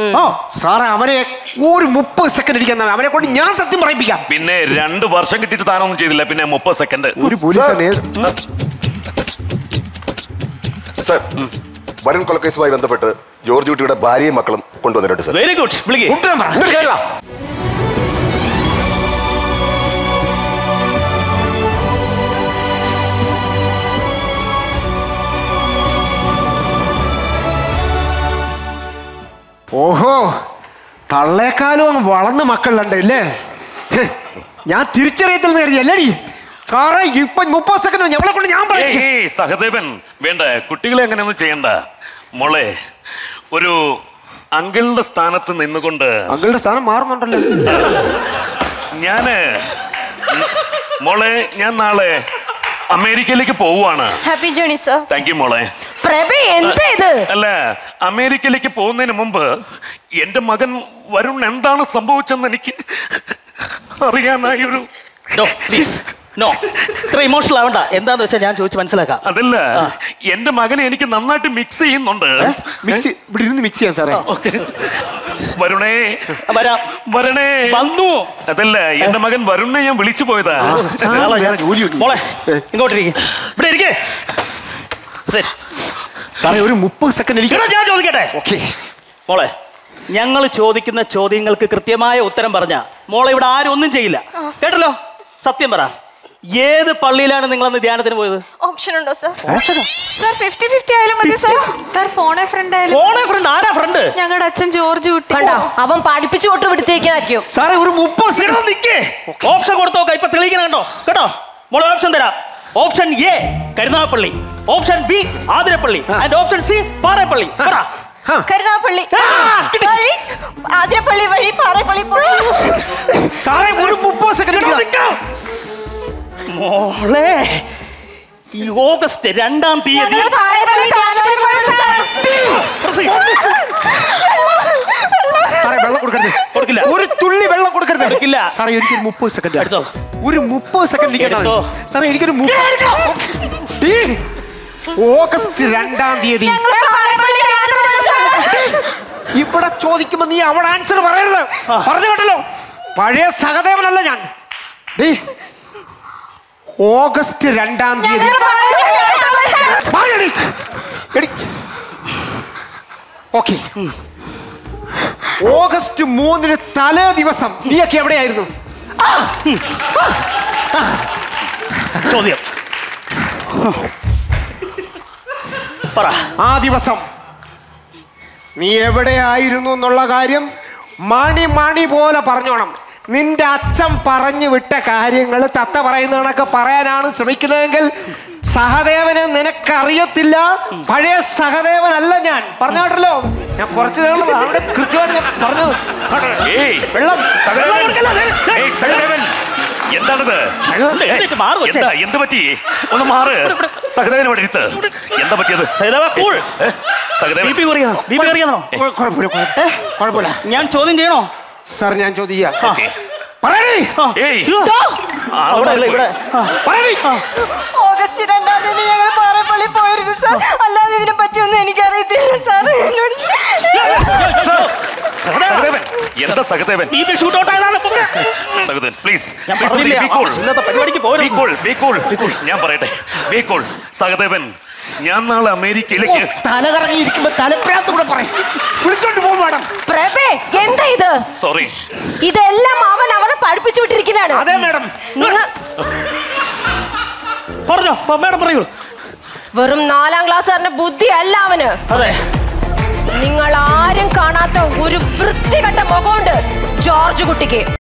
ആ സാറേ അവനെ ഒരു മുപ്പത് സെക്കൻഡ് ഇരിക്കുന്ന അവനെ കൊണ്ട് ഞാൻ സത്യം പറയിപ്പിക്കാം പിന്നെ രണ്ട് വർഷം കിട്ടിയിട്ട് താനൊന്നും ചെയ്തില്ല പിന്നെ മുപ്പത് സെക്കൻഡ് ഒരു പോലീസുകാരനെ സർ വരുൺ കൊലക്കേസുമായി ബന്ധപ്പെട്ട് ജോർജ് കുട്ടിയുടെ ഭാര്യയും മക്കളും കൊണ്ടുവന്നിട്ടുണ്ട് സർ വെരി ഗുഡ് വിളിക്കേ കൊണ്ടുവരാൻ പറ. ഇങ്ങോട്ട് കയറി വാ. ഓഹോ തള്ളേക്കാളും അങ്ങ് വളർന്ന മക്കളുണ്ട് ഇല്ലേ ഹ്, ഞാൻ തിരിച്ചറിയത്തില്ലെന്ന് കരുതി അല്ലേടി സാറേ ഇപ്പൊ മുപ്പത് സെക്കൻഡ് ഞങ്ങളെ കൊണ്ട് ഞാൻ പറയും ഏയ് സഹദേവൻ വേണ്ട കുട്ടികളെ അങ്ങനെയൊന്നും ചെയ്യണ്ട മോളെ ഒരു അങ്കിളിന്റെ സ്ഥാനത്ത് നിന്നുകൊണ്ട് അങ്ങളുടെ സ്ഥാനം മാറുന്നുണ്ടല്ലോ ഞാന് മോളെ ഞാൻ നാളെ അമേരിക്കയിലേക്ക് പോവുകയാണ് happy journey sir thank you മോളെ പ്രഭ എന്താ ഇത് അല്ല അമേരിക്കയിലേക്ക് പോകുന്നതിന് മുമ്പ് എന്റെ മകൻ വരുൺ എന്താണ് സംഭവിച്ചെന്ന് എനിക്ക് അറിയാനായി ഒരു നോ പ്ലീസ് നോ ഇത്ര ഇമോഷണൽ ആവണ്ട എന്താന്ന് വെച്ചാൽ ഞാൻ ചോദിച്ച് മനസ്സിലാക്കാം അതല്ല എന്റെ മകനെ എനിക്ക് നന്നായിട്ട് മിക്സ് ചെയ്യുന്നുണ്ട് മിക്സ് ഇവിടെ ഇരുന്ന് മിക്സ് ചെയ്യാൻ സാറേ ഓക്കെ വരുണേ വരാം വരണേ വന്നു അതല്ല എന്റെ മകൻ വരുണിനെ ഞാൻ വിളിച്ചു പോയതാ നാളെ വേറെ ജോലിയുണ്ട് മോളെ ഇങ്ങോട്ടിരിക്കും ഇവിടെ ഇരിക്കേ ശരി സാറേ ഒരു മുപ്പത് സെക്കൻഡ് ഇവിടെ ഇരിക്കണം ഞാൻ ചോദിക്കട്ടെ ഓക്കെ മോളെ ഞങ്ങൾ ചോദിക്കുന്ന ചോദ്യങ്ങൾക്ക് കൃത്യമായ ഉത്തരം പറഞ്ഞ മോളെ ഇവിടെ ആരും ഒന്നും ചെയ്യില്ല കേട്ടല്ലോ സത്യം പറ ഏത് പള്ളിയിലാണ് നിങ്ങൾ അന്ന് ധ്യാനത്തിന് പോയത് ഓപ്ഷൻ ഉണ്ടോ സർ സർ ഫിഫ്റ്റി ഫിഫ്റ്റി ആയാലും മതി സർ സാർ ഫോണെ ഫ്രണ്ട് ആയാലും ഫോണെ ഫ്രണ്ട് ആരാ ഫ്രണ്ട് ഞങ്ങളുടെ അച്ഛൻ ജോർജ് കുട്ടി കണ്ടോ അവൻ പഠിപ്പിച്ചു കൊണ്ട് വിടുത്തേക്കായിരിക്കും സാറേ ഒരു മുപ്പത് സെക്കൻഡ് നിക്കേ ഓപ്ഷൻ കൊടുത്തോക്ക ഇപ്പൊ തെളിയിക്കണം കണ്ടോ കേട്ടോ മോളെ ഓപ്ഷൻ തരാം option A Karunagappally option B Athirappilly and option C Pareppally പറ കരുനാഗപ്പള്ളി വഴി ആതിരപ്പള്ളി വഴി പാറേപ്പള്ളി പോയി സാറേ ഒരു മുപ്പത് സെക്കൻഡ് മോളെ ഈ ഓഗസ്റ്റ് രണ്ടാം തീയതി ഞങ്ങൾ പാറേപ്പള്ളി ധ്യാനത്തിന് പോയ സർ. സാറേ വെള്ളം കൊടുക്കരുത് കൊടുക്കില്ല. ഒരു തുള്ളി വെള്ളം കൊടുക്കരുത് കൊടുക്കില്ല. സാറേ എനിക്കൊരു മുപ്പത് സെക്കൻഡ് എടുത്തോ. ഒരു മുപ്പത് സെക്കൻഡ് ഇരിക്കണം എടുത്തോ. സാറേ എനിക്കൊരു മുപ്പത് ഈ ഓഗസ്റ്റ് രണ്ടാം തീയതി ഞങ്ങൾ പാറേപ്പള്ളി ധ്യാനത്തിന് പോയ സർ. ഇവിടെ ചോദിക്കുമ്പോ നീ അവിടെ ആൻസർ പറയരുത് പറഞ്ഞു കേട്ടല്ലോ പഴയ സഹദേവനല്ല ഞാൻ ദേ, ഓഗസ്റ്റ് രണ്ടാം തീയതി ഞങ്ങൾ പാറേപ്പള്ളി ധ്യാനത്തിന് പോയ സർ. മാറിയെടി. എടി. ഓക്കെ ഓഗസ്റ്റ് മൂന്നിന് തലേ ദിവസം നീയൊക്കെ എവിടെയായിരുന്നു ചോദ്യം പറ ആ ദിവസം നീ എവിടെയായിരുന്നു എന്നുള്ള കാര്യം മണി മണി പോലെ പറഞ്ഞോണം നിന്റെ അച്ഛൻ പറഞ്ഞു വിട്ട കാര്യങ്ങൾ തത്ത പറയുന്ന കണക്ക് പറയാനാണ് ശ്രമിക്കുന്നതെങ്കിൽ സഹദേവനെ നിനക്കറിയത്തില്ല പഴയ സഹദേവനല്ല ഞാൻ പറഞ്ഞു കേട്ടല്ലോ ഞാൻ കുറച്ച് നേരം അവിടെ കൃത്യമായിട്ട് ഞാൻ പറഞ്ഞു ഏയ് വെള്ളം സഹദേവൻ ഏയ് സഹദേവൻ എന്താണിത് ഒന്ന് എഴുന്നേറ്റ് മാറ് കൊച്ചേ. എന്താ എന്ത് പറ്റി ഒന്ന് മാറ് സഹദേവൻ ഇവിടെ ഇരുത്ത് എന്താ പറ്റിയത് സൈതാവ കൂൾ ഏ? സഹദേവൻ ബി പി കുറയാണോ ബി പി കുറയാണോ കുഴ- കുഴപ്പമില്ല കുഴപ്പമില്ല. കുഴപ്പമില്ല ഞാൻ ചോദ്യം ചെയ്യണോ സാർ ഞാൻ ചോദിക്കാം ഓക്കേ. പറയണേ ആ. ഏയ്. ഇയ്യോ. ആ, അവിടെ അല്ല, ഇവിടെ ആ. പറയണേ ഓഗസ്റ്റ് രണ്ടാം തീയതി ഞങ്ങൾ പാറേപ്പള്ളി പോയിരുന്നു സാർ അല്ലാതെ ഇതിനെ പറ്റിയൊന്നും എനിക്കറിയത്തില്ല സാർ എന്നോട് സഹദേവൻ എന്താ Sahadevan B P shoot out ആയതാണ് പൊക്കെ. സഹദേവൻ പ്ലീസ് ഞാൻ പറഞ്ഞില്ലേ, ആവശ്യമില്ലാത്ത പരിപാടിക്ക് പോകരുത്. ഞാൻ പറയട്ടെ ബി കൂൾ സഹദേവൻ ഞാൻ നാളെ അമേരിക്കയിലേക്ക് തല കറങ്ങിയിരിക്കുമ്പോ തലപ്രാന്ത് കൂടെ പറയും വിളിച്ചോണ്ട് പോകും മാഡം പ്രഭേ എന്താ ഇത് സോറി ഇതെല്ലാം അവൻ അവളെ പഠിപ്പിച്ചു വിട്ടിരിക്കുന്നതാണ് അതെ മാഡം നിങ്ങൾ പറഞ്ഞോ പ- മേഡം പറയൂ വെറും നാലാം ക്ലാസ്സുകാരന്റെ ബുദ്ധി അല്ല അവന് അതെ നിങ്ങൾ ആരും കാണാത്ത ഒരു വൃത്തികെട്ട മുഖമുണ്ട് ജോർജ് കുട്ടിക്ക്